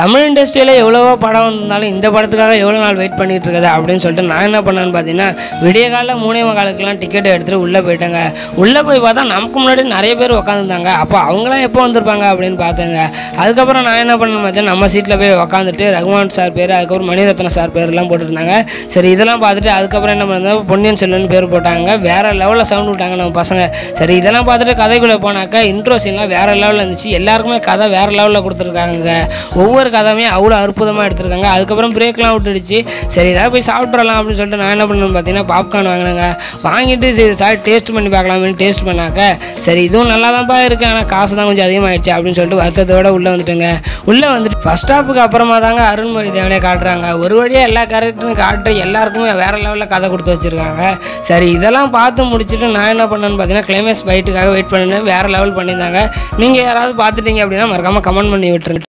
தமிழ் இண்டஸ்ட்ரியில் எவ்வளவோ படம் வந்திருந்தாலும் இந்த படத்துக்காக எவ்வளோ நாள் வெயிட் பண்ணிட்டு இருக்குது அப்படின்னு சொல்லிட்டு நான் என்ன பண்ணேன்னு பார்த்தீங்கன்னா விடிய காலைல மூணே மகாலுக்கெல்லாம் டிக்கெட் எடுத்துகிட்டு உள்ளே போயிட்டேங்க உள்ளே போய் பார்த்தா நமக்கு முன்னாடி நிறைய பேர் உட்காந்துருந்தாங்க அப்போ அவங்களாம் எப்போ வந்திருப்பாங்க அப்படின்னு பார்த்தேங்க அதுக்கப்புறம் நான் என்ன பண்ணேன் பார்த்தீங்கன்னா நம்ம சீட்டில் போய் உட்காந்துட்டு ரகுமான் சார் பேர் அதுக்கப்புறம் மணிரத்னம் சார் பேர்லாம் போட்டுருந்தாங்க சரி இதெல்லாம் பார்த்துட்டு அதுக்கப்புறம் என்ன பண்ணாங்க பொன்னியின் செல்வன் பேர் போட்டாங்க வேற லெவலில் சவுண்ட் விட்டாங்க நம்ம பசங்க சரி இதெல்லாம் பார்த்துட்டு கதைக்குள்ளே போனாக்கா இன்ட்ரோ சீன்லாம் வேற லெவலில் இருந்துச்சு எல்லாருக்குமே கதை வேற லெவலில் கொடுத்துருக்காங்க ஒவ்வொரு கதையுமே அவ்வளோ அற்புதமாக எடுத்திருக்காங்க அதுக்கப்புறம் பிரேக்லாம் விட்டுடுச்சு சரி ஏதாவது போய் சாப்பிட்றலாம் அப்படின்னு சொல்லிட்டு நான் என்ன பண்ணேன்னு பார்த்தீங்கன்னா பாப்கார்ன் வாங்கினேங்க வாங்கிட்டு சரி சார் டேஸ்ட் பண்ணி பார்க்கலாம்னு டேஸ்ட் பண்ணாக்க சரி இதுவும் நல்லா தான்ப்பா இருக்குது ஆனால் காசு தான் கொஞ்சம் அதிகமாகிடுச்சு அப்படின்னு சொல்லிட்டு வருத்தத்தோட உள்ளே வந்துட்டேங்க உள்ளே வந்துட்டு ஃபஸ்ட் ஸ்டாப்புக்கு அப்புறமா தாங்க அருண்மொழி தேவனே காட்டுறாங்க ஒரு வழியாக எல்லா கேரக்டரும் காட்டுற எல்லாருக்குமே வேற லெவலில் கதை கொடுத்து வச்சுருக்காங்க சரி இதெல்லாம் பார்த்து முடிச்சுட்டு நான் என்ன பண்ணேன்னு பார்த்தீங்கன்னா கிளைமேக்ஸ் ஃபைட்டுக்காக வெயிட் பண்ணினேன் வேறு லெவல் பண்ணியிருந்தாங்க நீங்கள் யாராவது பார்த்துட்டீங்க அப்படின்னா மறக்காமல் கமெண்ட் பண்ணி விட்டுருங்க